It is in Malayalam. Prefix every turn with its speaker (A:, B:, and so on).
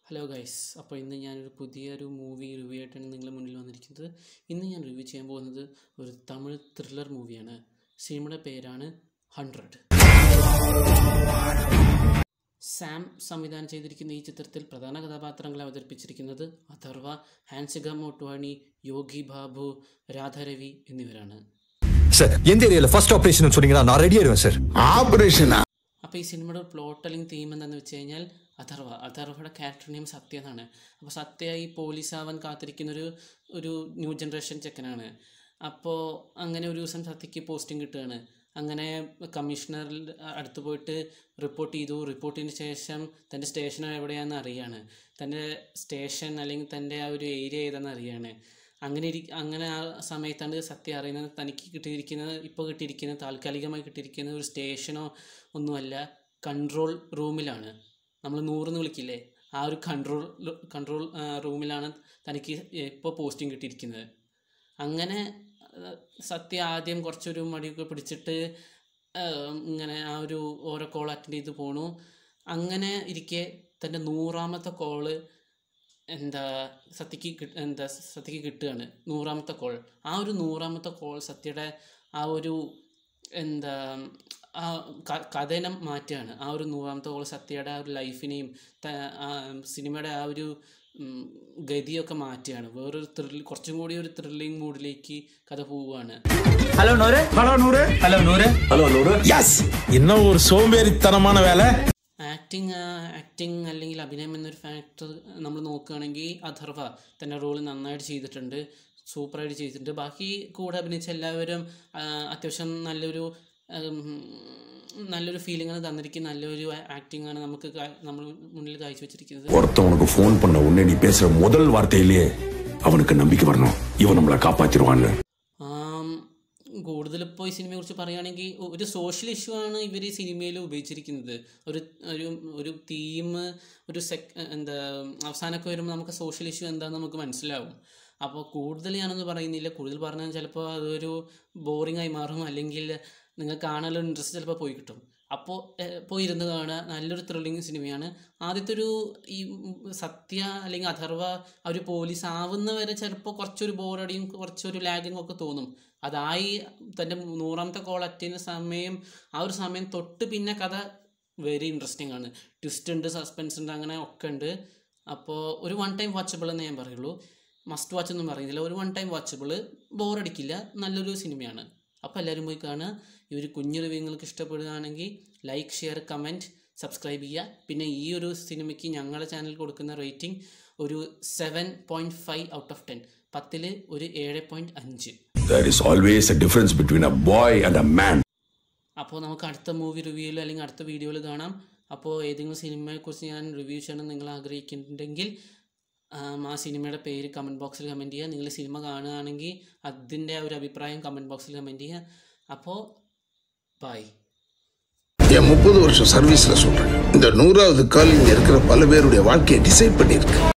A: ഹലോ ഗൈസ് അപ്പോൾ ഇന്ന് ഞാനൊരു പുതിയൊരു മൂവി റിവ്യൂ ആയിട്ടാണ് നിങ്ങളുടെ മുന്നിൽ വന്നിരിക്കുന്നത് ഇന്ന് ഞാൻ റിവ്യൂ ചെയ്യാൻ പോകുന്നത് ഒരു തമിഴ് ത്രില്ലർ മൂവിയാണ് സിനിമയുടെ പേരാണ് ഹൺഡ്രഡ് സാം സംവിധാനം ചെയ്തിരിക്കുന്ന ഈ ചിത്രത്തിൽ പ്രധാന കഥാപാത്രങ്ങളെ അവതരിപ്പിച്ചിരിക്കുന്നത് അഥർവ ഹാൻസിക മോട്ട്വാണി യോഗി ബാബു രാധാരവി എന്നിവരാണ്
B: சார் எந்த ஏரியால ஃபர்ஸ்ட் ஆபரேஷன் சொன்னீங்கன்னா நான் ரெடி ஆயிடுவேன் சார்
C: ஆபரேஷனா
A: അപ്പോൾ ഈ സിനിമയുടെ പ്ലോട്ട് അല്ലെങ്കിൽ തീം എന്താണെന്ന് വെച്ച് കഴിഞ്ഞാൽ അഥർവ അഥർവയുടെ ക്യാരക്ടർ നെയിം സത്യ എന്നാണ് അപ്പോൾ സത്യ ഈ പോലീസ് ആവാൻ കാത്തിരിക്കുന്നൊരു ഒരു ന്യൂ ജനറേഷൻ ചെക്കനാണ് അപ്പോൾ അങ്ങനെ ഒരു ദിവസം സത്യക്ക് പോസ്റ്റിംഗ് കിട്ടുകയാണ് അങ്ങനെ കമ്മീഷണറിൽ അടുത്ത് പോയിട്ട് റിപ്പോർട്ട് ചെയ്തു റിപ്പോർട്ടിന് ശേഷം തൻ്റെ സ്റ്റേഷൻ എവിടെയാണെന്ന് അറിയാണ് തൻ്റെ സ്റ്റേഷൻ അല്ലെങ്കിൽ തൻ്റെ ആ ഒരു ഏരിയ ഏതാണെന്ന് അറിയാണ് അങ്ങനെ ഇരി അങ്ങനെ ആ സമയത്താണ് സത്യം അറിയുന്നത് തനിക്ക് കിട്ടിയിരിക്കുന്നത് ഇപ്പോൾ കിട്ടിയിരിക്കുന്നത് താൽക്കാലികമായി കിട്ടിയിരിക്കുന്ന ഒരു സ്റ്റേഷനോ ഒന്നുമല്ല കൺട്രോൾ റൂമിലാണ് നമ്മൾ നൂറെന്ന് വിളിക്കില്ലേ ആ ഒരു കൺട്രോൾ കൺട്രോൾ റൂമിലാണ് തനിക്ക് ഇപ്പോൾ പോസ്റ്റിംഗ് കിട്ടിയിരിക്കുന്നത് അങ്ങനെ ആ, സത്യ ആദ്യം കുറച്ചൊരു മടിയൊക്കെ പിടിച്ചിട്ട് ആ, ഇങ്ങനെ ആ ഒരു ഓരോ കോൾ അറ്റൻഡ് ചെയ്ത് പോണു അങ്ങനെ ഇരിക്കെ തൻ്റെ നൂറാമത്തെ കോള് എന്താ സത്യക്ക് കി- എന്താ സത്യക്ക് കിട്ടുകയാണ് നൂറാമത്തെ കോൾ ആ ഒരു നൂറാമത്തെ കോൾ സത്യയുടെ ആ ഒരു എന്താ ആ ക- കഥനം മാറ്റുകയാണ് ആ ഒരു നൂറാമത്തെ കോൾ സത്യയുടെ ആ ഒരു ലൈഫിനെയും ത- ആ സിനിമയുടെ ആ ഒരു ഉം, ഗതിയൊക്കെ മാറ്റുകയാണ് വേറൊരു ത്രിൽ കുറച്ചും കൂടി ഒരു ത്രില്ലിംഗ് മൂഡിലേക്ക് കഥ പോവുകയാണ്
D: ஹலோ நூறு ஹலோ நூறு ஹலோ நூறு
C: ஹலோ நூறு எஸ்
D: இன்னும் ஒரு சோம்பேறித்தனமான வேலை
A: ആക്ടിങ് ആക്ടിങ് അല്ലെങ്കിൽ അഭിനയം എന്നൊരു ഫാക്ടർ നമ്മൾ നോക്കുകയാണെങ്കിൽ അഥർവ തൻ്റെ റോൾ നന്നായിട്ട് ചെയ്തിട്ടുണ്ട് സൂപ്പറായിട്ട് ചെയ്തിട്ടുണ്ട് ബാക്കി കൂടെ അഭിനയിച്ച എല്ലാവരും ആ, അത്യാവശ്യം നല്ലൊരു ഉം, നല്ലൊരു ഫീലിംഗ് തന്നിരിക്കുന്ന നല്ലൊരു ആക്ടിംഗ് ആണ് നമുക്ക് കാ- നമ്മൾ മുന്നിൽ കാഴ്ചവെച്ചിരിക്കുന്നത്
C: ஒருத்தவனுக்கு ஃபோன் பண்ண உடனே நீ பேசுற முதல் வார்த்தையிலேயே அவனுக்கு நம்பிக்கை வரணும் இவன் நம்மளை காப்பாத்திருவான்னு
A: ആം, കൂടുതൽ ഇപ്പോൾ ഈ സിനിമയെ കുറിച്ച് പറയുകയാണെങ്കിൽ ഒരു സോഷ്യൽ ഇഷ്യൂ ആണ് ഇവർ ഈ സിനിമയിൽ ഉപയോഗിച്ചിരിക്കുന്നത് ഒരു ഒരു ഒരു തീം ഒരു സെക് എന്താ അവസാനമൊക്കെ വരുമ്പോൾ നമുക്ക് സോഷ്യൽ ഇഷ്യൂ എന്താണെന്ന് നമുക്ക് മനസ്സിലാവും അപ്പോൾ കൂടുതൽ ഞാനൊന്നും പറയുന്നില്ല കൂടുതൽ പറഞ്ഞാൽ ചിലപ്പോൾ അതൊരു ബോറിംഗ് ആയി മാറും അല്ലെങ്കിൽ നിങ്ങൾക്ക് കാണാനുള്ള ഇൻട്രസ്റ്റ് ചിലപ്പോൾ പോയി കിട്ടും അപ്പോൾ പോയി ഇരുന്ന് കാണുക നല്ലൊരു ത്രില്ലിങ് സിനിമയാണ് ആദ്യത്തെ ഒരു ഈ ഉം, സത്യ അല്ലെങ്കിൽ അഥർവ ആ ഒരു പോലീസ് ആവുന്നവരെ ചിലപ്പോൾ കുറച്ചൊരു ബോറടിയും കുറച്ചൊരു ലാഗിങ് ഒക്കെ തോന്നും അതായി തൻ്റെ നൂറാമത്തെ കോൾ അറ്റുന്ന സമയം ആ ഒരു സമയം തൊട്ട് പിന്നെ കഥ വെരി ഇൻട്രസ്റ്റിംഗ് ആണ് ട്വിസ്റ്റ് ഉണ്ട് സസ്പെൻസ് ഉണ്ട് അങ്ങനെ ഒക്കെ ഉണ്ട് അപ്പോൾ ഒരു വൺ ടൈം വാച്ചബിൾ എന്ന് ഞാൻ പറയുള്ളൂ മസ്റ്റ് വാച്ച് ഒന്നും പറയുന്നില്ല ഒരു വൺ ടൈം വാച്ചബിൾ ബോറടിക്കില്ല നല്ലൊരു സിനിമയാണ് അപ്പോൾ എല്ലാവരും പോയി കാണുക ഈ ഒരു കുഞ്ഞു റിവ്യൂ നിങ്ങൾക്ക് ഇഷ്ടപ്പെടുകയാണെങ്കിൽ ലൈക്ക് ഷെയർ കമൻറ്റ് സബ്സ്ക്രൈബ് ചെയ്യുക പിന്നെ ഈ ഒരു സിനിമയ്ക്ക് ഞങ്ങളുടെ ചാനൽ കൊടുക്കുന്ന റേറ്റിംഗ് ഒരു seven point five out of ten പത്തിൽ ഒരു ഏഴ് പോയിൻറ്റ് അഞ്ച്
C: There is always a difference between a boy and a man.
A: അപ്പോൾ നമുക്ക് അടുത്ത മൂവി റിവ്യൂവിൽ അല്ലെങ്കിൽ അടുത്ത വീഡിയോയിൽ കാണാം അപ്പോൾ ഏതെങ്കിലും സിനിമയെക്കുറിച്ച് ഞാൻ റിവ്യൂ ചെയ്യണം നിങ്ങൾ ആഗ്രഹിക്കുന്നുണ്ടെങ്കിൽ ആം, ആ സിനിമയുടെ പേര് കമൻറ്റ് ബോക്സിൽ കമൻറ്റ് ചെയ്യുക നിങ്ങൾ സിനിമ കാണുകയാണെങ്കിൽ അതിൻ്റെ ഒരു അഭിപ്രായം കമൻറ്റ് ബോക്സിൽ കമൻറ്റ് ചെയ്യുക അപ്പോൾ ബൈ
E: என் முப்பது வருஷம் சர்வீஸ்ல சொல்றேன் இந்த நூறாவது கால் இங்க இருக்கிற பல பேருடைய வாழ்க்கையை டிசைட் பண்ணியிருக்கு